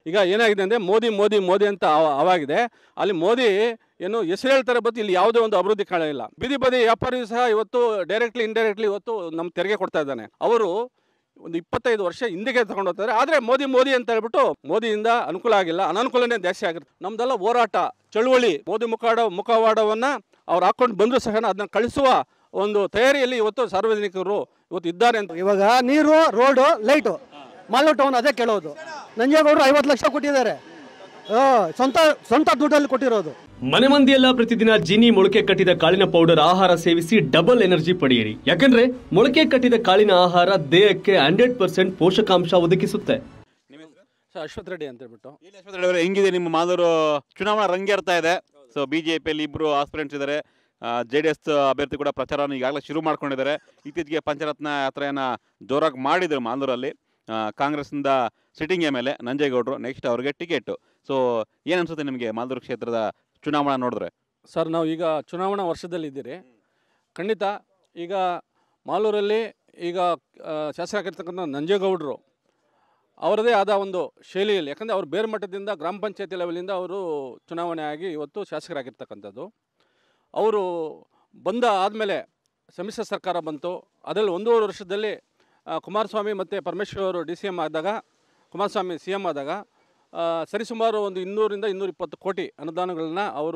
ಈಗ ಏನಾಗಿದೆ ಅಂದರೆ ಮೋದಿ ಮೋದಿ ಮೋದಿ ಅಂತ ಅವ- ಅವಾಗಿದೆ ಅಲ್ಲಿ ಮೋದಿ ಏನು ಹೆಸರು ಹೇಳ್ತಾರೆ ಬಟ್ ಇಲ್ಲಿ ಯಾವುದೇ ಒಂದು ಅಭಿವೃದ್ಧಿ ಕಾಣಿಲ್ಲ ಬೀದಿ ಬದಿ ವ್ಯಾಪಾರಿಯು ಸಹ ಇವತ್ತು ಡೈರೆಕ್ಟ್ಲಿ ಇಂಡೈರೆಕ್ಟ್ಲಿ ಇವತ್ತು ನಮ್ಮ ತೆರಿಗೆ ಕೊಡ್ತಾ ಇದ್ದಾನೆ ಅವರು ಒಂದು ಇಪ್ಪತ್ತೈದು ವರ್ಷ ಹಿಂದೆಗೆ ತಗೊಂಡು ಹೋಗ್ತಾರೆ ಆದರೆ ಮೋದಿ ಮೋದಿ ಅಂತ ಹೇಳ್ಬಿಟ್ಟು ಮೋದಿಯಿಂದ ಅನುಕೂಲ ಆಗಿಲ್ಲ ಅನಾನುಕೂಲನೇ ಜಾಸ್ತಿ ಆಗಿರುತ್ತೆ ನಮ್ದೆಲ್ಲ ಹೋರಾಟ ಚಳುವಳಿ ಮೋದಿ ಮುಖವಾಡ ಮುಖವಾಡವನ್ನು ಅವ್ರು ಹಾಕೊಂಡು ಬಂದರೂ ಸಹ ಅದನ್ನ ಕಳಿಸುವ ಒಂದು ತಯಾರಿಯಲ್ಲಿ ಇವತ್ತು ಸಾರ್ವಜನಿಕರು ಇವತ್ತು ಇದ್ದಾರೆ ಅಂತ ಇವಾಗ ನೀರು ರೋಡು ಲೈಟು ಮಾಲೂರು ಟೌನ್ ಅದೇ ಕೇಳೋದು ನಂಜೇಗೌಡರು ಐವತ್ತು ಲಕ್ಷ ಕೊಟ್ಟಿದ್ದಾರೆ ಆ, ಸ್ವಂತ ಸ್ವಂತ ದುಡ್ಡಲ್ಲಿ ಕೊಟ್ಟಿರೋದು ಮನೆ ಮಂದಿಯೆಲ್ಲ ಪ್ರತಿದಿನ ಜಿನಿ ಮೊಳಕೆ ಕಟ್ಟಿದ ಕಾಳಿನ ಪೌಡರ್ ಆಹಾರ ಸೇವಿಸಿ ಡಬಲ್ ಎನರ್ಜಿ ಪಡೆಯಿರಿ ಯಾಕಂದ್ರೆ ಮೊಳಕೆ ಕಟ್ಟಿದ ಕಾಳಿನ ಆಹಾರ ದೇಹಕ್ಕೆ ಹಂಡ್ರೆಡ್ ಪರ್ಸೆಂಟ್ ಪೋಷಕಾಂಶ ಒದಗಿಸುತ್ತೆ ಸರ್ ಅಶ್ವಥ್ ರೆಡ್ಡಿ ಅಂತ ಹೇಳ್ಬಿಟ್ಟು ಇಲ್ಲಿ ಯಶವಂತ ರೆಡ್ಡಿ ಅವರೇ, ಹೆಂಗಿದೆ ನಿಮ್ಮ ಮಾಲೂರು ಚುನಾವಣಾ ರಂಗೇರ್ತಾ ಇದೆ ಸೊ ಬಿಜೆಪಿಯಲ್ಲಿ ಇಬ್ರು ಆಸ್ಪಿರೆಂಟ್ಸ್ ಇದ್ದಾರೆ ಜೆ ಡಿ ಎಸ್ ಅಭ್ಯರ್ಥಿ ಕೂಡ ಪ್ರಚಾರವನ್ನು ಈಗಾಗಲೇ ಶುರು ಮಾಡ್ಕೊಂಡಿದ್ದಾರೆ ಇತ್ತೀಚೆಗೆ ಪಂಚರತ್ನ ಯಾತ್ರೆಯನ್ನು ಜೋರಾಗಿ ಮಾಡಿದರು ಮಾಲೂರಲ್ಲಿ ಆ, ಕಾಂಗ್ರೆಸ್ನಿಂದ ಸಿಟ್ಟಿಂಗ್ ಎಮ್ ಎಲ್ ಎ ನಂಜೇಗೌಡರು ನೆಕ್ಸ್ಟ್ ಅವ್ರಿಗೆ ಟಿಕೆಟು ಸೊ ಏನು ಅನ್ಸುತ್ತೆ ನಿಮಗೆ ಮಾಲೂರು ಕ್ಷೇತ್ರದ ಚುನಾವಣಾ ನೋಡಿದ್ರೆ ಸರ್ ನಾವು ಈಗ ಚುನಾವಣಾ ವರ್ಷದಲ್ಲಿ ಇದ್ದೀರಿ ಖಂಡಿತ ಈಗ ಮಾಲೂರಲ್ಲಿ ಈಗ ಆ, ಶಾಸಕರಾಗಿರ್ತಕ್ಕಂಥ ನಂಜೇಗೌಡರು ಅವರದೇ ಆದ ಒಂದು ಶೈಲಿಯಲ್ಲಿ ಯಾಕಂದರೆ ಅವರು ಬೇರೆ ಮಟ್ಟದಿಂದ ಗ್ರಾಮ ಪಂಚಾಯತಿ ಲೆವೆಲಿಂದ ಅವರು ಚುನಾವಣೆ ಆಗಿ ಇವತ್ತು ಶಾಸಕರಾಗಿರ್ತಕ್ಕಂಥದ್ದು ಅವರು ಬಂದ ಆದಮೇಲೆ ಸಮ್ಮಿಶ್ರ ಸರ್ಕಾರ ಬಂತು ಅದರಲ್ಲಿ ಒಂದೂವರೆ ವರ್ಷದಲ್ಲಿ ಆ, ಕುಮಾರಸ್ವಾಮಿ ಮತ್ತು ಪರಮೇಶ್ವರ್ ಅವರು ಡಿ ಸಿ ಎಮ್ ಆದಾಗ ಕುಮಾರಸ್ವಾಮಿ ಸಿ ಎಮ್ ಆದಾಗ ಆ, ಸರಿಸುಮಾರು ಒಂದು ಇನ್ನೂರಿಂದ ಇನ್ನೂರಿಪ್ಪತ್ತು ಕೋಟಿ ಅನುದಾನಗಳನ್ನ ಅವರು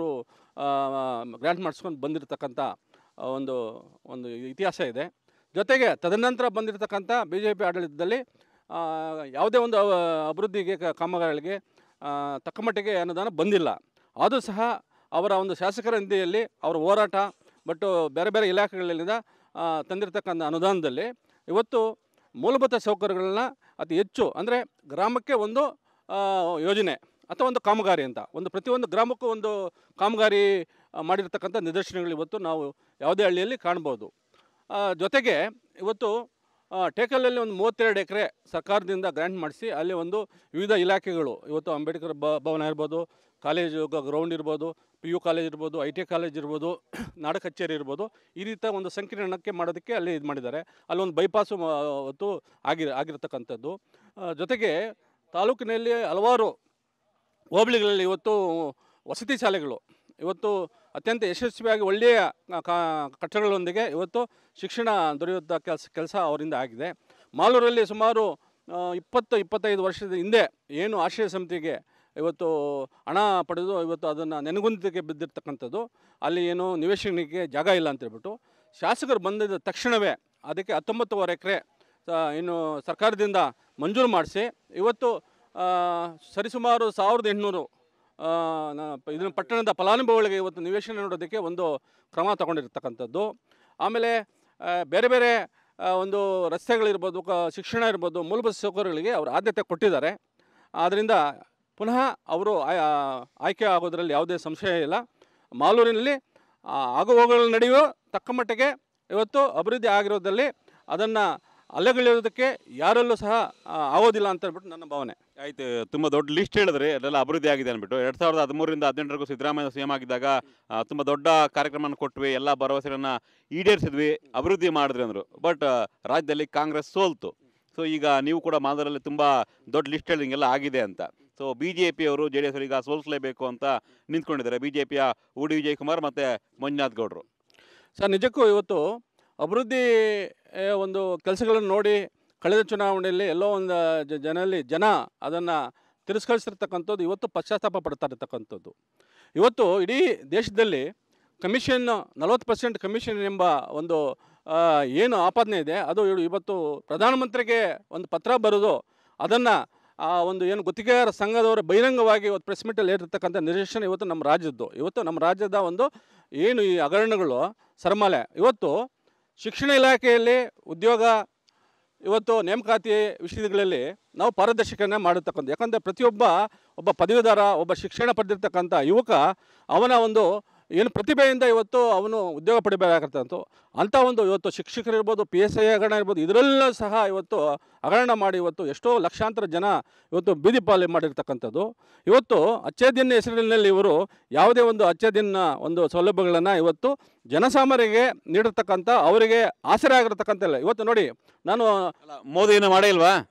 ಗ್ರ್ಯಾಂಟ್ ಮಾಡಿಸ್ಕೊಂಡು ಬಂದಿರತಕ್ಕಂಥ ಆ, ಒಂದು ಒಂದು ಇತಿಹಾಸ ಇದೆ ಜೊತೆಗೆ ತದನಂತರ ಬಂದಿರತಕ್ಕಂಥ ಬಿ ಜೆ ಪಿ ಆಡಳಿತದಲ್ಲಿ ಆ, ಯಾವುದೇ ಒಂದು ಅವ- ಅಭಿವೃದ್ಧಿಗೆ ಕ- ಕಾಮಗಾರಿಗಳಿಗೆ ಆ, ತಕ್ಕ ಮಟ್ಟಿಗೆ ಅನುದಾನ ಬಂದಿಲ್ಲ ಆದರೂ ಸಹ ಅವರ ಒಂದು ಶಾಸಕರ ನಿಧಿಯಲ್ಲಿ ಅವರ ಹೋರಾಟ ಬಟ್ಟು ಬೇರೆ ಬೇರೆ ಇಲಾಖೆಗಳಿಂದ ಆ, ತಂದಿರತಕ್ಕಂಥ ಅನುದಾನದಲ್ಲಿ ಇವತ್ತು ಮೂಲಭೂತ ಸೌಕರ್ಯಗಳನ್ನ ಅತಿ ಹೆಚ್ಚು ಅಂದರೆ ಗ್ರಾಮಕ್ಕೆ ಒಂದು ಆ, ಯೋಜನೆ ಅಥವಾ ಒಂದು ಕಾಮಗಾರಿ ಅಂತ ಒಂದು ಪ್ರತಿಯೊಂದು ಗ್ರಾಮಕ್ಕೂ ಒಂದು ಕಾಮಗಾರಿ ಆ, ಮಾಡಿರ್ತಕ್ಕಂಥ ನಿದರ್ಶನಗಳು ಇವತ್ತು ನಾವು ಯಾವುದೇ ಹಳ್ಳಿಯಲ್ಲಿ ಕಾಣ್ಬೋದು ಆ, ಜೊತೆಗೆ ಇವತ್ತು ಆ, ಟೇಕಲಲ್ಲಿ ಒಂದು ಮೂವತ್ತೆರಡು ಎಕರೆ ಸರ್ಕಾರದಿಂದ ಗ್ರ್ಯಾಂಟ್ ಮಾಡಿಸಿ ಅಲ್ಲಿ ಒಂದು ವಿವಿಧ ಇಲಾಖೆಗಳು ಇವತ್ತು ಅಂಬೇಡ್ಕರ್ ಬ ಭವನ ಇರ್ಬೋದು ಕಾಲೇಜು ಗ್ರೌಂಡ್ ಇರ್ಬೋದು ಪಿ ಯು ಕಾಲೇಜ್ ಇರ್ಬೋದು ಐ ಟಿ ಕಾಲೇಜ್ ಇರ್ಬೋದು ನಾಡ ಕಚೇರಿ ಇರ್ಬೋದು ಈ ರೀತಿಯ ಒಂದು ಸಂಕೀರ್ಣಕ್ಕೆ ಮಾಡೋದಕ್ಕೆ ಅಲ್ಲಿ ಇದು ಮಾಡಿದ್ದಾರೆ ಅಲ್ಲೊಂದು ಬೈಪಾಸು ಮ- ಅವತ್ತು ಆಗಿ ಆಗಿರತಕ್ಕಂಥದ್ದು ಆ, ಜೊತೆಗೆ ತಾಲೂಕಿನಲ್ಲಿ ಹಲವಾರು ಹೋಬಳಿಗಳಲ್ಲಿ ಇವತ್ತು ವಸತಿ ಶಾಲೆಗಳು ಇವತ್ತು ಅತ್ಯಂತ ಯಶಸ್ವಿಯಾಗಿ ಒಳ್ಳೆಯ ಕಾ- ಕಟ್ಟಡಗಳೊಂದಿಗೆ ಇವತ್ತು ಶಿಕ್ಷಣ ದೊರೆಯುವಂಥ ಕೆಲಸ ಕೆಲಸ ಅವರಿಂದ ಆಗಿದೆ ಮಾಲೂರಲ್ಲಿ ಸುಮಾರು ಆ, ಇಪ್ಪತ್ತು ಇಪ್ಪತ್ತೈದು ವರ್ಷದ ಹಿಂದೆ ಏನು ಆಶ್ರಯ ಸಮಿತಿಗೆ ಇವತ್ತು ಹಣ ಪಡೆದು ಇವತ್ತು ಅದನ್ನು ನೆನಗುಂದಿಗೆ ಬಿದ್ದಿರ್ತಕ್ಕಂಥದ್ದು ಅಲ್ಲಿ ಏನು ನಿವೇಶನಕ್ಕೆ ಜಾಗ ಇಲ್ಲ ಅಂತ ಹೇಳ್ಬಿಟ್ಟು ಶಾಸಕರು ಬಂದಿದ್ದ ತಕ್ಷಣವೇ ಅದಕ್ಕೆ ಹತ್ತೊಂಬತ್ತುವರೆ ಎಕರೆ ಇನ್ನು ಸರ್ಕಾರದಿಂದ ಮಂಜೂರು ಮಾಡಿಸಿ ಇವತ್ತು ಆ, ಸರಿಸುಮಾರು ಸಾವಿರದ ಎಂಟುನೂರು ಇದನ್ನು ಪಟ್ಟಣದ ಫಲಾನುಭವಿಗಳಿಗೆ ಇವತ್ತು ನಿವೇಶನ ನೋಡೋದಕ್ಕೆ ಒಂದು ಕ್ರಮ ತಗೊಂಡಿರ್ತಕ್ಕಂಥದ್ದು ಆಮೇಲೆ ಆ, ಬೇರೆ ಬೇರೆ ಆ, ಒಂದು ರಸ್ತೆಗಳಿರ್ಬೋದು ಕ ಶಿಕ್ಷಣ ಇರ್ಬೋದು ಮೂಲಭೂತ ಸೌಕರ್ಯಗಳಿಗೆ ಅವರು ಆದ್ಯತೆ ಕೊಟ್ಟಿದ್ದಾರೆ ಆದ್ದರಿಂದ ಪುನಃ ಅವರು ಆಯ್- ಆಯ್ಕೆ ಆಗೋದರಲ್ಲಿ ಯಾವುದೇ ಸಂಶಯ ಇಲ್ಲ ಮಾಲೂರಿನಲ್ಲಿ ಆ, ಆಗುಹೋಗುಗಳ ನಡುವೆಯೂ ತಕ್ಕ ಮಟ್ಟಿಗೆ ಇವತ್ತು ಅಭಿವೃದ್ಧಿ ಆಗಿರೋದಲ್ಲಿ ಅದನ್ನು ಅಲ್ಲಗಳೆಯೋದಕ್ಕೆ ಯಾರಲ್ಲೂ ಸಹ ಆ, ಆಗೋದಿಲ್ಲ ಅಂತ ಹೇಳ್ಬಿಟ್ಟು ನನ್ನ ಭಾವನೆ ಆಯ್ತು ತುಂಬ ದೊಡ್ಡ ಲಿಸ್ಟ್ ಹೇಳಿದ್ರಿ ಅದೆಲ್ಲ ಅಭಿವೃದ್ಧಿ ಆಗಿದೆ ಅಂದ್ಬಿಟ್ಟು ಎರಡು ಸಾವಿರದ ಹದಿಮೂರರಿಂದ ಹದಿನೆಂಟರವರೆಗೂ ಸಿದ್ದರಾಮಯ್ಯ ಸಿ ಎಂ ಆಗಿದ್ದಾಗ ಆ, ತುಂಬ ದೊಡ್ಡ ಕಾರ್ಯಕ್ರಮನ ಕೊಟ್ವಿ ಎಲ್ಲ ಭರವಸೆಗಳನ್ನ ಈಡೇರಿಸಿದ್ವಿ ಅಭಿವೃದ್ಧಿ ಮಾಡಿದ್ರಿ ಅಂದರು ಬಟ್ ರಾಜ್ಯದಲ್ಲಿ ಕಾಂಗ್ರೆಸ್ ಸೋಲ್ತು ಸೊ ಈಗ ನೀವು ಕೂಡ ಮಾದರಲ್ಲಿ ತುಂಬ ದೊಡ್ಡ ಲಿಸ್ಟ್ ಹೇಳಿದಂಗೆಲ್ಲ ಆಗಿದೆ ಅಂತ ಸೊ ಬಿ ಜೆ ಪಿಯವರು ಜೆ ಡಿ ಎಸ್ ಈಗ ಸೋಲಿಸಲೇಬೇಕು ಅಂತ ನಿಂತ್ಕೊಂಡಿದ್ದಾರೆ ಬಿ ಜೆ ಪಿಯ ಉಡಿ ವಿಜಯ್ ಕುಮಾರ್ ಮತ್ತು ಮಂಜುನಾಥ್ ಗೌಡರು ಸರ್ ನಿಜಕ್ಕೂ ಇವತ್ತು ಅಭಿವೃದ್ಧಿ ಆ, ಒಂದು ಕೆಲಸಗಳನ್ನು ನೋಡಿ ಕಳೆದ ಚುನಾವಣೆಯಲ್ಲಿ ಎಲ್ಲೋ ಒಂದು ಜ- ಜನಲ್ಲಿ ಜನ ಅದನ್ನು ತಿರಸ್ಕರಿಸಿರ್ತಕ್ಕಂಥದ್ದು ಇವತ್ತು ಪಶ್ಚಾತ್ತಾಪ ಪಡ್ತಾ ಇರ್ತಕ್ಕಂಥದ್ದು ಇವತ್ತು ಇಡೀ ದೇಶದಲ್ಲಿ ಕಮಿಷನ್ ನಲವತ್ತು ಪರ್ಸೆಂಟ್ ಕಮಿಷನ್ ಎಂಬ ಒಂದು ಆ, ಏನು ಆಪಾದನೆ ಇದೆ ಅದು ಇವ್- ಇವತ್ತು ಪ್ರಧಾನಮಂತ್ರಿಗೆ ಒಂದು ಪತ್ರ ಬರೆದು ಅದನ್ನು ಆ ಒಂದು ಏನು ಗುತ್ತಿಗೆದಾರ ಸಂಘದವರು ಬಹಿರಂಗವಾಗಿ ಇವತ್ತು ಪ್ರೆಸ್ ಮೀಟಲ್ಲಿ ಹೇಳಿರ್ತಕ್ಕಂಥ ನಿದರ್ಶನ ಇವತ್ತು ನಮ್ಮ ರಾಜ್ಯದ್ದು ಇವತ್ತು ನಮ್ಮ ರಾಜ್ಯದ ಒಂದು ಏನು ಈ ಹಗರಣಗಳು ಸರಮಾಲೆ ಇವತ್ತು ಶಿಕ್ಷಣ ಇಲಾಖೆಯಲ್ಲಿ ಉದ್ಯೋಗ ಇವತ್ತು ನೇಮಕಾತಿ ವಿಷಯಗಳಲ್ಲಿ ನಾವು ಪಾರದರ್ಶಕನ ಮಾಡಿರ್ತಕ್ಕಂಥ ಯಾಕಂದರೆ ಪ್ರತಿಯೊಬ್ಬ ಒಬ್ಬ ಪದವೀಧರ ಒಬ್ಬ ಶಿಕ್ಷಣ ಪಡೆದಿರ್ತಕ್ಕಂಥ ಯುವಕ ಅವನ ಒಂದು ಏನು ಪ್ರತಿಭೆಯಿಂದ ಇವತ್ತು ಅವನು ಉದ್ಯೋಗ ಪಡಿಬೇಕಾಗತ್ತಂತ ಅಂಥ ಒಂದು ಇವತ್ತು ಶಿಕ್ಷಕರಿರ್ಬೋದು ಪಿ ಎಸ್ ಐ ಹಗರಣ ಇರ್ಬೋದು ಇದರಲ್ಲೂ ಸಹ ಇವತ್ತು ಹಗರಣ ಮಾಡಿ ಇವತ್ತು ಎಷ್ಟೋ ಲಕ್ಷಾಂತರ ಜನ ಇವತ್ತು ಬೀದಿ ಪಾಲು ಮಾಡಿರ್ತಕ್ಕಂಥದ್ದು ಇವತ್ತು ಅಚ್ಚೇದಿನ ಹೆಸರಿನಲ್ಲಿ ಇವರು ಯಾವುದೇ ಒಂದು ಅಚ್ಚೇದಿನ ಒಂದು ಸೌಲಭ್ಯಗಳನ್ನು ಇವತ್ತು ಜನಸಾಮಾನ್ಯರಿಗೆ ನೀಡಿರ್ತಕ್ಕಂಥ ಅವರಿಗೆ ಆಸರೆ ಆಗಿರ್ತಕ್ಕಂಥ ಇಲ್ಲ ಇವತ್ತು ನೋಡಿ ನಾನು ಅಲ್ಲ ಮೋದಿ ಏನು ಮಾಡೇ ಇಲ್ವಾ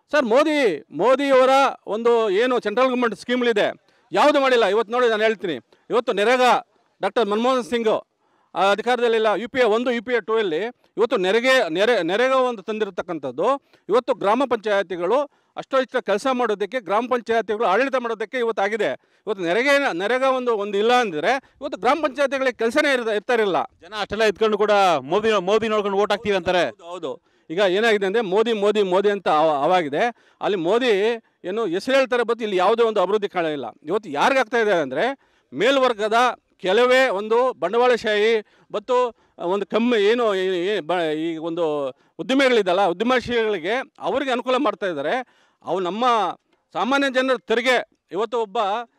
ಸರ್ ಮೋದಿ ಮೋದಿಯವರ ಒಂದು ಏನು ಸೆಂಟ್ರಲ್ ಗೌರ್ಮೆಂಟ್ ಸ್ಕೀಮ್ಗಳಿದೆ ಯಾವುದು ಮಾಡಿಲ್ಲ ಇವತ್ತು ನೋಡಿ ನಾನು ಹೇಳ್ತೀನಿ ಇವತ್ತು ನೆರೆಗಾ ಡಾಕ್ಟರ್ ಮನಮೋಹನ್ ಸಿಂಗ್ ಆ ಅಧಿಕಾರದಲ್ಲಿಲ್ಲ ಯು ಪಿ ಎ ಒಂದು ಯು ಪಿ ಎ ಟೂ ಅಲ್ಲಿ ಇವತ್ತು ನೆರೆಗೆ ನೆರೆ ನೆರೆಗ ಒಂದು ತಂದಿರತಕ್ಕಂಥದ್ದು ಇವತ್ತು ಗ್ರಾಮ ಪಂಚಾಯತಿಗಳು ಅಷ್ಟೋ ಇಷ್ಟ ಕೆಲಸ ಮಾಡೋದಕ್ಕೆ ಗ್ರಾಮ ಪಂಚಾಯತಿಗಳು ಆಡಳಿತ ಮಾಡೋದಕ್ಕೆ ಇವತ್ತು ಆಗಿದೆ ಇವತ್ತು ನೆರೆಗೆ ನೆರೆಗ ಒಂದು ಒಂದು ಇಲ್ಲ ಅಂದರೆ ಇವತ್ತು ಗ್ರಾಮ ಪಂಚಾಯತಿಗಳಿಗೆ ಕೆಲಸನೇ ಇರ್ತಾ ಇರ್ತಾ ಇರಲಿಲ್ಲ ಜನ ಅಷ್ಟೆಲ್ಲ ಇದ್ಕೊಂಡು ಕೂಡ ಮೋದಿ ಮೋದಿ ನೋಡ್ಕೊಂಡು ಓಟ್ ಹಾಕ್ತೀವಿ ಅಂತಾರೆ ಹೌದು, ಹೌದು ಈಗ ಏನಾಗಿದೆ ಅಂದರೆ ಮೋದಿ ಮೋದಿ ಮೋದಿ ಅಂತ ಅವ- ಅವಾಗಿದೆ ಅಲ್ಲಿ ಮೋದಿ ಏನು ಹೆಸರು ಹೇಳ್ತಾರೆ ಬತ್ತು ಇಲ್ಲಿ ಯಾವುದೇ ಒಂದು ಅಭಿವೃದ್ಧಿ ಕಾಣಿಲ್ಲ ಇವತ್ತು ಯಾರಿಗಾಗ್ತಾ ಇದೆ ಅಂದರೆ ಮೇಲ್ವರ್ಗದ ಕೆಲವೇ ಒಂದು ಬಂಡವಾಳಶಾಹಿ ಮತ್ತು ಒಂದು ಕಮ್ಮಿ ಏನು ಈ- ಈ- ಬ- ಈ ಒಂದು ಉದ್ದಿಮೆಗಳಿದಲ್ಲ ಉದ್ಯಮಶೀಲಗಳಿಗೆ ಅವರಿಗೆ ಅನುಕೂಲ ಮಾಡ್ತಾ ಇದ್ದಾರೆ ಅವು ನಮ್ಮ ಸಾಮಾನ್ಯ ಜನರ ತೆರಿಗೆ ಇವತ್ತು ಒಬ್ಬ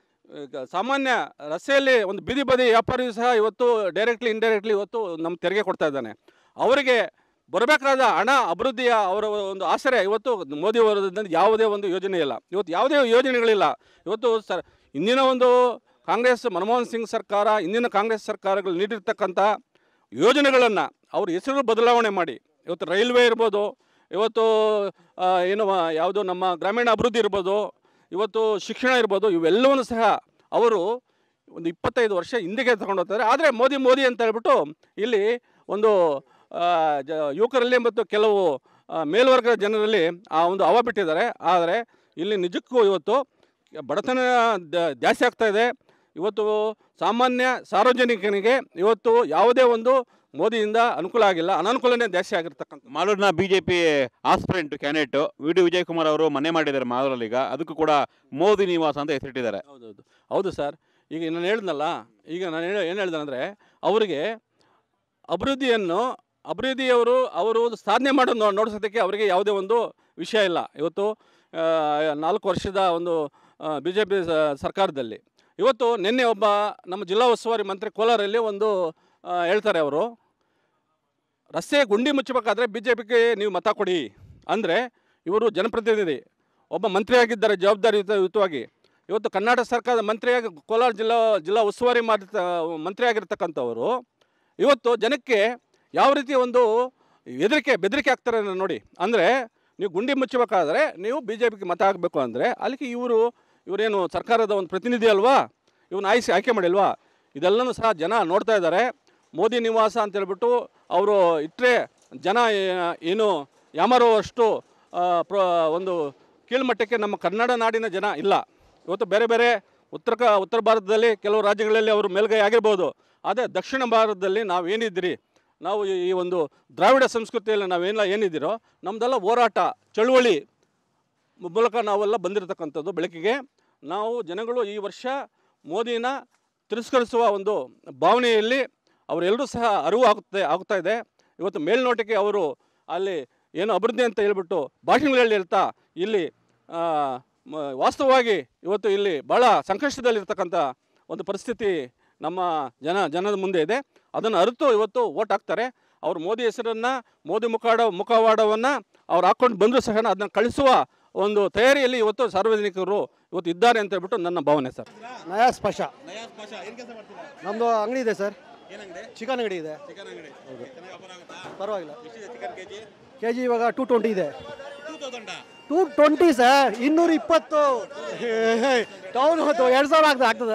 ಈಗ ಸಾಮಾನ್ಯ ರಸ್ತೆಯಲ್ಲಿ ಒಂದು ಬೀದಿ ಬದಿ ವ್ಯಾಪಾರಿಯು ಸಹ ಇವತ್ತು ಡೈರೆಕ್ಟ್ಲಿ ಇಂಡೈರೆಕ್ಟ್ಲಿ ಇವತ್ತು ನಮ್ಮ ತೆರಿಗೆ ಕೊಡ್ತಾ ಇದ್ದಾನೆ ಅವರಿಗೆ ಬರಬೇಕಾದ ಹಣ ಅಭಿವೃದ್ಧಿಯ ಅವರ ಒಂದು ಆಸರೆ ಇವತ್ತು ಮೋದಿ ಅವರದಿಂದ ಯಾವುದೇ ಒಂದು ಯೋಜನೆ ಇಲ್ಲ ಇವತ್ತು ಯಾವುದೇ ಯೋಜನೆಗಳಿಲ್ಲ ಇವತ್ತು ಸರ್ ಇಂದಿನ ಒಂದು ಕಾಂಗ್ರೆಸ್ ಮನಮೋಹನ್ ಸಿಂಗ್ ಸರ್ಕಾರ ಇಂದಿನ ಕಾಂಗ್ರೆಸ್ ಸರ್ಕಾರಗಳು ನೀಡಿರ್ತಕ್ಕಂಥ ಯೋಜನೆಗಳನ್ನು ಅವ್ರ ಹೆಸರು ಬದಲಾವಣೆ ಮಾಡಿ ಇವತ್ತು ರೈಲ್ವೆ ಇರ್ಬೋದು ಇವತ್ತು ಆ, ಏನು ಆ, ಯಾವುದು ನಮ್ಮ ಗ್ರಾಮೀಣ ಅಭಿವೃದ್ಧಿ ಇರ್ಬೋದು ಇವತ್ತು ಶಿಕ್ಷಣ ಇರ್ಬೋದು ಇವೆಲ್ಲವನ್ನೂ ಸಹ ಅವರು ಒಂದು ಇಪ್ಪತ್ತೈದು ವರ್ಷ ಹಿಂದೆಗೆ ತಗೊಂಡು ಹೋಗ್ತಾರೆ ಆದರೆ ಮೋದಿ ಮೋದಿ ಅಂತ ಹೇಳ್ಬಿಟ್ಟು ಇಲ್ಲಿ ಒಂದು ಆ, ಜ ಯುವಕರಲ್ಲಿ ಮತ್ತು ಕೆಲವು ಆ, ಮೇಲ್ವರ್ಗದ ಜನರಲ್ಲಿ ಆ ಒಂದು ಹವ ಬಿಟ್ಟಿದ್ದಾರೆ ಆದರೆ ಇಲ್ಲಿ ನಿಜಕ್ಕೂ ಇವತ್ತು ಬಡತನ ದ- ಜಾಸ್ತಿ ಆಗ್ತಾ ಇದೆ ಇವತ್ತು ಸಾಮಾನ್ಯ ಸಾರ್ವಜನಿಕನಿಗೆ ಇವತ್ತು ಯಾವುದೇ ಒಂದು ಮೋದಿಯಿಂದ ಅನುಕೂಲ ಆಗಿಲ್ಲ ಅನಾನುಕೂಲನೇ ಜಾಸ್ತಿ ಆಗಿರ್ತಕ್ಕಂಥ ಮಾಲೂರಿನ BJP aspirant candidate V D Vijay Kumar ಅವರು ಮನೆ ಮಾಡಿದ್ದಾರೆ ಮಾಲೂರಲ್ಲಿ ಈಗ ಅದಕ್ಕೂ ಕೂಡ ಮೋದಿ ನಿವಾಸ ಅಂತ ಹೆಸರಿಟ್ಟಿದ್ದಾರೆ ಹೌದೌದು ಹೌದು ಸರ್ ಈಗ ನಾನು ಹೇಳಿದ್ನಲ್ಲ ಈಗ ನಾನು ಹೇಳಿ ಏನು ಹೇಳಿದೆ ಅಂದರೆ ಅವರಿಗೆ ಅಭಿವೃದ್ಧಿಯನ್ನು ಅಭಿವೃದ್ಧಿಯವರು ಅವರು ಒಂದು ಸಾಧನೆ ಮಾಡೋ ನೋ ನೋಡಿಸೋದಕ್ಕೆ ಅವರಿಗೆ ಯಾವುದೇ ಒಂದು ವಿಷಯ ಇಲ್ಲ ಇವತ್ತು ಆ, ನಾಲ್ಕು ವರ್ಷದ ಒಂದು ಬಿ ಜೆ ಪಿ ಸರ್ಕಾರದಲ್ಲಿ ಇವತ್ತು ನಿನ್ನೆ ಒಬ್ಬ ನಮ್ಮ ಜಿಲ್ಲಾ ಉಸ್ತುವಾರಿ ಮಂತ್ರಿ ಕೋಲಾರಲ್ಲಿ ಒಂದು ಆ, ಹೇಳ್ತಾರೆ ಅವರು ರಸ್ತೆ ಗುಂಡಿ ಮುಚ್ಚಬೇಕಾದ್ರೆ ಬಿ ಜೆ ಪಿಗೆ ನೀವು ಮತ ಕೊಡಿ ಅಂದರೆ ಇವರು ಜನಪ್ರತಿನಿಧಿ ಒಬ್ಬ ಮಂತ್ರಿಯಾಗಿದ್ದಾರೆ ಜವಾಬ್ದಾರಿಯುತವಾಗಿ ಇವತ್ತು ಕರ್ನಾಟಕ ಸರ್ಕಾರದ ಮಂತ್ರಿಯಾಗಿ ಕೋಲಾರ ಜಿಲ್ಲಾ ಜಿಲ್ಲಾ ಉಸ್ತುವಾರಿ ಮಾಡಿರ್ತ ಮಂತ್ರಿಯಾಗಿರ್ತಕ್ಕಂಥವರು ಇವತ್ತು ಜನಕ್ಕೆ ಯಾವ ರೀತಿ ಒಂದು ಹೆದರಿಕೆ ಬೆದರಿಕೆ ಆಗ್ತಾರೆ ನೋಡಿ ಅಂದರೆ ನೀವು ಗುಂಡಿ ಮುಚ್ಚಬೇಕಾದ್ರೆ ನೀವು ಬಿ ಜೆ ಪಿಗೆ ಮತ ಹಾಕಬೇಕು ಅಂದರೆ ಅಲ್ಲಿಗೆ ಇವರು ಇವರೇನು ಸರ್ಕಾರದ ಒಂದು ಪ್ರತಿನಿಧಿ ಅಲ್ವಾ ಇವನ್ನ ಆಯ್ಸಿ ಆಯ್ಕೆ ಮಾಡಿಲ್ವಾ ಇದೆಲ್ಲನೂ ಸಹ ಜನ ನೋಡ್ತಾ ಇದ್ದಾರೆ ಮೋದಿ ನಿವಾಸ ಅಂತ ಹೇಳ್ಬಿಟ್ಟು ಅವರು ಇಟ್ಟರೆ ಜನ ಏ- ಏನು ಯಾಮಾರುವಷ್ಟು ಆ, ಪ್ರ ಒಂದು ಕೀಳ್ಮಟ್ಟಕ್ಕೆ ನಮ್ಮ ಕನ್ನಡ ನಾಡಿನ ಜನ ಇಲ್ಲ ಇವತ್ತು ಬೇರೆ ಬೇರೆ ಉತ್ತರ ಕ ಉತ್ತರ ಭಾರತದಲ್ಲಿ ಕೆಲವು ರಾಜ್ಯಗಳಲ್ಲಿ ಅವರು ಮೇಲ್ಗೈ ಆಗಿರ್ಬೋದು ಆದರೆ ದಕ್ಷಿಣ ಭಾರತದಲ್ಲಿ ನಾವು ಏನಿದ್ದೀರಿ ನಾವು ಈ ಈ ಒಂದು ದ್ರಾವಿಡ ಸಂಸ್ಕೃತಿಯಲ್ಲಿ ನಾವೇನೆಲ್ಲ ಏನಿದ್ದೀರೋ ನಮ್ಮದೆಲ್ಲ ಹೋರಾಟ ಚಳುವಳಿ ಮೂಲಕ ನಾವೆಲ್ಲ ಬಂದಿರತಕ್ಕಂಥದ್ದು ಬೆಳಕಿಗೆ ನಾವು ಜನಗಳು ಈ ವರ್ಷ ಮೋದಿನ ತಿರಸ್ಕರಿಸುವ ಒಂದು ಭಾವನೆಯಲ್ಲಿ ಅವರೆಲ್ಲರೂ ಸಹ ಅರಿವು ಆಗುತ್ತೆ ಆಗುತ್ತಾ ಇದೆ ಇವತ್ತು ಮೇಲ್ನೋಟಕ್ಕೆ ಅವರು ಅಲ್ಲಿ ಏನು ಅಭಿವೃದ್ಧಿ ಅಂತ ಹೇಳ್ಬಿಟ್ಟು ಭಾಷಣಗಳಲ್ಲಿ ಹೇಳ್ತಾ ಇಲ್ಲಿ ಆ, ಮ- ವಾಸ್ತವವಾಗಿ ಇವತ್ತು ಇಲ್ಲಿ ಭಾಳ ಸಂಕಷ್ಟದಲ್ಲಿರ್ತಕ್ಕಂಥ ಒಂದು ಪರಿಸ್ಥಿತಿ ನಮ್ಮ ಜನ ಜನದ ಮುಂದೆ ಇದೆ ಅದನ್ನು ಅರಿತು ಇವತ್ತು ಓಟ್ ಹಾಕ್ತಾರೆ ಅವರು ಮೋದಿ ಹೆಸರನ್ನು ಮೋದಿ ಮುಖಾಡ ಮುಖವಾಡವನ್ನು ಅವ್ರು ಹಾಕ್ಕೊಂಡು ಬಂದರೂ ಸಹ ಅದನ್ನು ಕಳಿಸುವ ಒಂದು ತಯಾರಿಯಲ್ಲಿ ಇವತ್ತು ಸಾರ್ವಜನಿಕರು ಇವತ್ತು ಇದ್ದಾರೆ ಅಂತ ಹೇಳ್ಬಿಟ್ಟು ನನ್ನ ಭಾವನೆ ಸರ್ ನಯಾ ಸ್ಪರ್ಶ ನಮ್ಮದು ಅಂಗಡಿ ಇದೆ ಸರ್ ಚಿಕನ್ ಅಂಗಡಿ ಇದೆ ಪರವಾಗಿಲ್ಲ ಕೆ ಜಿ ಇವಾಗ ಟೂ ಟ್ವೆಂಟಿ ಇದೆ ಟೂ ಟ್ವೆಂಟಿ ಸರ್ ಇನ್ನೂರ ಇಪ್ಪತ್ತು ಟೌನ್ ಹೊತ್ತು ಎರಡು ಸಾವಿರ ಆಗ್ತದೆ ಆಗ್ತದ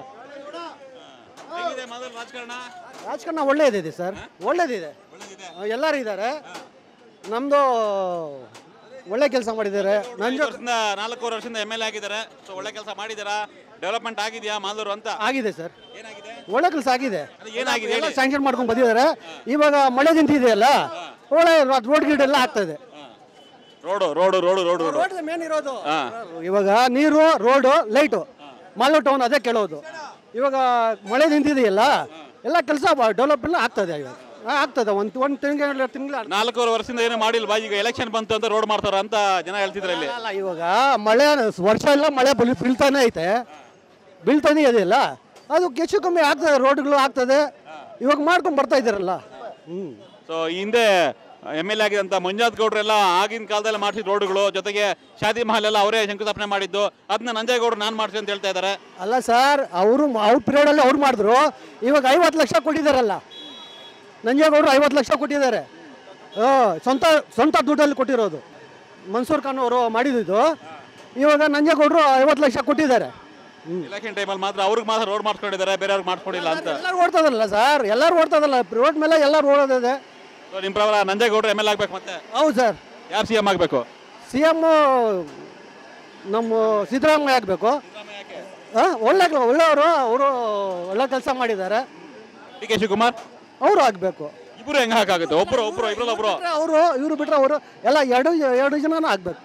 ರಾಜಕಾರಣ ಒಳ್ಳೇದಿದೆ ಸರ್ ಒಳ್ಳೇದಿದೆ ಎಲ್ಲರೂ ಇದ್ದಾರೆ ನಮ್ಮದು ಒಳ್ಳೆ ಕೆಲಸ ಮಾಡಿದ್ದಾರೆ ನಂಜು ವರ್ಷದಿಂದ ನಾಲ್ಕೂವರೆ ವರ್ಷದಿಂದ ಎಮ್ ಎಲ್ ಎ ಆಗಿದ್ದಾರೆ ಸೊ ಒಳ್ಳೆ ಕೆಲಸ ಮಾಡಿದಾರಾ ಡೆವಲಪ್ಮೆಂಟ್ ಆಗಿದೆಯಾ ಮಾಲೂರು ಅಂತ ಆಗಿದೆ ಸರ್ ಏನಾಗಿದೆ ಒಳ್ಳೆ ಕೆಲಸ ಆಗಿದೆ ಅದು ಏನಾಗಿದೆ ಎಲ್ಲ ಹೇಳಿ ಸ್ಯಾಂಕ್ಷನ್ ಮಾಡ್ಕೊಂಡು ಬಂದಿದ್ದಾರೆ ಇವಾಗ ಮಳೆ ನಿಂತಿದೆಯಲ್ಲ ಒಳ್ಳೆ ರೋಡ್ ಗಿಡ್ ಎಲ್ಲ ಆಗ್ತಾ ಇದೆ road road road road road road main ಇರೋದು ಹಾ. ಇವಾಗ ನೀರು ರೋಡು ಲೈಟು ಮಾಲೂರು ಟೌನ್ ಅದೇ ಕೇಳೋದು ಇವಾಗ ಮಳೆ ನಿಂತಿದೆಯಲ್ಲ ಎಲ್ಲ ಕೆಲಸ ಡೆವಲಪ್ ಎಲ್ಲ ಆಗ್ತದೆ ಇವಾಗ ಹಾ, ಆಗ್ತದೆ ಒಂದು ಒಂದು ತಿಂಗಳು ತಿಂಗಳು ನಾಲ್ಕೂವರೆ ವರ್ಷದಿಂದ ಏನು ಮಾಡಿಲ್ವಾ ಈಗ ಎಲೆಕ್ಷನ್ ಬಂತು ಅಂತ ರೋಡ್ ಮಾಡ್ತಾರ ಅಂತ ಜನ ಹೇಳ್ತಿದ್ರು ಇಲ್ಲಿ ಅಲ್ಲ ಇವಾಗ ಮಳೆ ವರ್ಷ ಎಲ್ಲ ಮಳೆ ಬೀಳ್- ಬೀಳ್ತಾನೆ ಐತೆ ಬೀಳ್ತಾನೆ ಇದೆಯಲ್ಲ ಅದು ಹೆಚ್ಚು ಕಮ್ಮಿ ಆಗ್ತದೆ ರೋಡ್ಗಳು ಆಗ್ತದೆ ಇವಾಗ ಮಾಡ್ಕೊಂಡು ಬರ್ತಾ ಇದ್ದಾರಲ್ಲ ಹ್ಞೂ ಸೊ ಹಿಂದೆ ಎಮ್ ಎಲ್ ಎ ಆಗಿದಂತ ಮಂಜುನಾಥ್ ಗೌಡ್ರೆಲ್ಲ ಆಗಿನ ಕಾಲದಲ್ಲಿ ಮಾಡಿಸಿದ ರೋಡ್ಗಳು ಜೊತೆಗೆ ಶಾದಿ ಮಹಲ್ ಎಲ್ಲ ಅವರೇ ಶಂಕುಸ್ಥಾಪನೆ ಮಾಡಿದ್ದು ಅದನ್ನ ನಂಜೇಗೌಡರು ನಾನು ಮಾಡ್ತೀನಿ ಅಂತ ಹೇಳ್ತಾ ಇದ್ದಾರೆ ಅಲ್ಲ ಸರ್ ಅವರು ಅವ್ರ ಪೀರಿಯಡಲ್ಲಿ ಅವ್ರು ಮಾಡಿದ್ರು ಇವಾಗ ಐವತ್ತು ಲಕ್ಷ ಕೊಟ್ಟಿದ್ದಾರಲ್ಲ ನಂಜೇಗೌಡರು ಐವತ್ತು ಲಕ್ಷ ಕೊಟ್ಟಿದ್ದಾರೆ ಆ, ಸ್ವಂತ ಸ್ವಂತ ದುಡ್ಡಲ್ಲಿ ಕೊಟ್ಟಿರೋದು ಮನ್ಸೂರ್ ಖಾನ್ ಅವರು ಮಾಡಿದ್ದು ಇವಾಗ ನಂಜೇಗೌಡರು ಐವತ್ತು ಲಕ್ಷ ಕೊಟ್ಟಿದ್ದಾರೆ ಎಲೆಕ್ಷನ್ ಟೈಮಲ್ಲಿ ಮಾತ್ರ ಅವ್ರಿಗೆ ಮಾತ್ರ ರೋಡ್ ಮಾಡ್ಕೊಂಡಿದ್ದಾರೆ ಬೇರೆಯವ್ರಿಗೆ ಮಾಡ್ಕೊಂಡಿಲ್ಲ ಅಂತ ಎಲ್ಲರೂ ಓಡ್ತದಲ್ಲ ಸರ್ ಎಲ್ಲರೂ ಓಡ್ತದಲ್ಲ ರೋಡ್ ಮೇಲೆ ಎಲ್ಲರೂ ಓಡೋದಿದೆ ಸೊ ನಿಮ್ಮ ಪ್ರಕಾರ ನಂಜೇಗೌಡರು ಎಮ್ ಎಲ್ ಆಗ್ಬೇಕು ಮತ್ತೆ ಹೌದು ಸರ್ ಯಾರು ಸಿ ಎಂ ಆಗಬೇಕು ಸಿ ಎಮ್ಮು ನಮ್ಮ ಸಿದ್ದರಾಮಯ್ಯ ಆಗಬೇಕು ಹಾಂ ಒಳ್ಳೆ ಒಳ್ಳೆಯವರು ಅವರು ಒಳ್ಳೆ ಕೆಲಸ ಮಾಡಿದ್ದಾರೆ ಡಿ ಕೆ ಶಿವಕುಮಾರ್ ಅವರು ಆಗಬೇಕು ಇಬ್ರು ಹೆಂಗ್ ಹಾಕಾಗುತ್ತೆ ಒಬ್ರು ಒಬ್ರು ಇಬ್ರಲ್ಲ ಒಬ್ರು ಅವರು ಇವರು ಬಿಟ್ಟರೆ ಅವರು ಎಲ್ಲ ಎರಡು ಎರಡು ಜನನೂ ಆಗಬೇಕು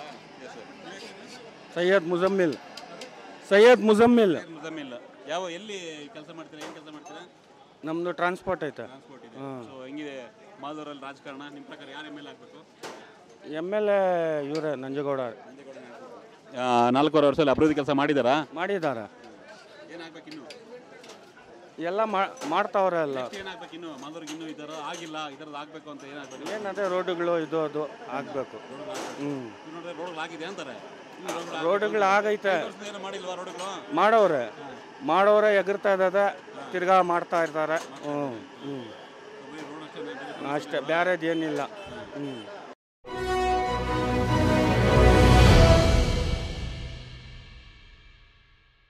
ಸೈಯದ್ ಮುಜಮ್ಮಿಲ್ ಸೈಯದ್ ಮುಜಮ್ಮಿಲ್ ಮುಜಮ್ಮಿಲ್ ಯಾವ ಎಲ್ಲಿ ಕೆಲಸ ಮಾಡ್ತೀರಾ ಏನು ಕೆಲಸ ಮಾಡ್ತೀರಾ ನಮ್ಮದು ಟ್ರಾನ್ಸ್ಪೋರ್ಟ್ ಐತೆ ಟ್ರಾನ್ಸ್ಪೋರ್ಟ್ ಇದೆ ಸೊ ಹೆಂಗಿದೆ ಮಾಲೂರಲ್ಲಿ ರಾಜಕಾರಣ ನಿಮ್ಮ ಪ್ರಕಾರ ಯಾರು ಎಮ್ ಎಲ್ ಆಗಬೇಕು ಎಮ್ ಎಲ್ ಎ ಇವರೇ ನಂಜೇಗೌಡ ನಾಲ್ಕೂವರೆ ವರ್ಷದಲ್ಲಿ ಅಭಿವೃದ್ಧಿ ಕೆಲಸ ಮಾಡಿದಾರಾ ಮಾಡಿದ್ದಾರೆ ಏನಾಗ್ಬೇಕು ಇನ್ನು ಎಲ್ಲ ಮಾಡ್ತಾವ್ರೆ ಎಲ್ಲ ಏನಾಗ್ಬೇಕು ಇನ್ನು ಮಾಲೂರಿಗೆ ಇನ್ನೂ ಇದರ ಆಗಿಲ್ಲ ಇದರದ್ದು ಆಗಬೇಕು ಅಂತ ಏನಾಗಬೇಕು ಏನಂದರೆ ರೋಡುಗಳು ಇದು ಅದು ಆಗಬೇಕು ಹ್ಞೂ ನೋಡಿದ್ರೆ ರೋಡ್ ಆಗಿದೆ ಅಂತಾರೆ ರೋಡುಗಳು ಆಗೈತೆ ಏನು ಮಾಡಿಲ್ವಾ ರೋಡ್ಗಳು ಮಾಡೋರೆ ಮಾಡೋರೆ ಎಗರ್ತಾ ಇದ್ದದ ತಿರ್ಗಾ ಮಾಡ್ತಾ ಇರ್ತಾರೆ ಹ್ಞೂ ಹ್ಞೂ ಅಷ್ಟೇ ಬೇರೆದು ಏನಿಲ್ಲ ಹ್ಞೂ